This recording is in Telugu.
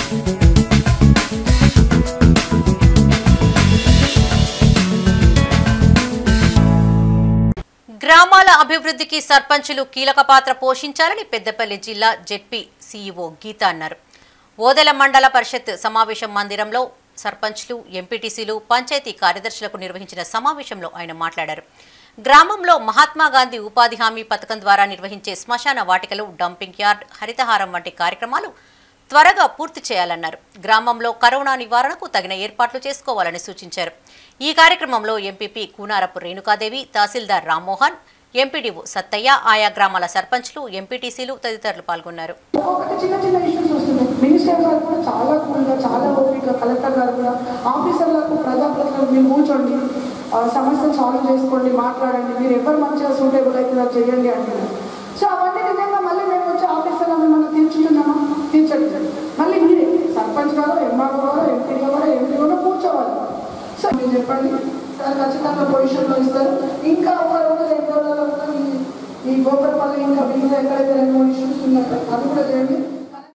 గ్రామాల అభివృద్ధికి సర్పంచులు కీలక పాత్ర పోషించాలని పెద్దపల్లి జిల్లా జెడ్పీ సీఈఓ గీత అన్నారు ఓదెల మండల పరిషత్ సమావేశం మందిరంలో సర్పంచ్లు ఎంపీటీసీలు పంచాయతీ కార్యదర్శులకు నిర్వహించిన సమావేశంలో ఆయన మాట్లాడారు గ్రామంలో మహాత్మా గాంధీ ఉపాధి హామీ పథకం ద్వారా నిర్వహించే శ్మశాన వాటికలు డంపింగ్ యార్డ్ హరితహారం వంటి కార్యక్రమాలు త్వరగా పూర్తి చేయాలన్నారు గ్రామంలో కరోనా నివారణకు తగిన ఏర్పాట్లు చేసుకోవాలని సూచించారు ఈ కార్యక్రమంలో ఎంపీపీ కూనారపు రేణుకాదేవి తహసీల్దార్ రామ్మోహన్ ఎంపీడీఓ సత్తయ్య ఆయా గ్రామాల సర్పంచ్లు ఎంపీటీసీలు తదితరులు పాల్గొన్నారు ఒక్కొక్కటి చిన్న చిన్న ఇష్యూస్ వస్తున్నాయి మినిస్టర్ గారు కూడా చాలా కూల్గా చాలా ఓపిక కలెక్టర్ గారు కూడా ఆఫీసర్లకు ప్రజాప్రతినిధులు మీరు కూర్చోండి ఆ, సమస్యలు సాల్వ్ చేసుకోండి మాట్లాడండి మీరు ఎవరు మంచిగా సూటేబుల్ అయితే అది చేయండి అంటున్నారు సో అవన్నీ నిజంగా మళ్ళీ మేము వచ్చి ఆఫీసర్లను మనం తీర్చుతున్నామా తీర్చండి మళ్ళీ మీరే సర్పంచ్ గారు ఎంఆర్ఓ గారు ఎంపీ గారు ఎంపీ కూడా కూర్చోవాలి సో మీరు చెప్పండి సార్ ఖచ్చితంగా పొజిషన్లో ఇస్తారు ఇంకా ఒక రోజు రెండు రోజులలో కూడా ఈ- ఈ గోపరపల్లి ఇంకా బిల్లు ఎక్కడైతే రెండు మూడు ఇష్యూస్ ఉన్నాయో అది కూడా చేయండి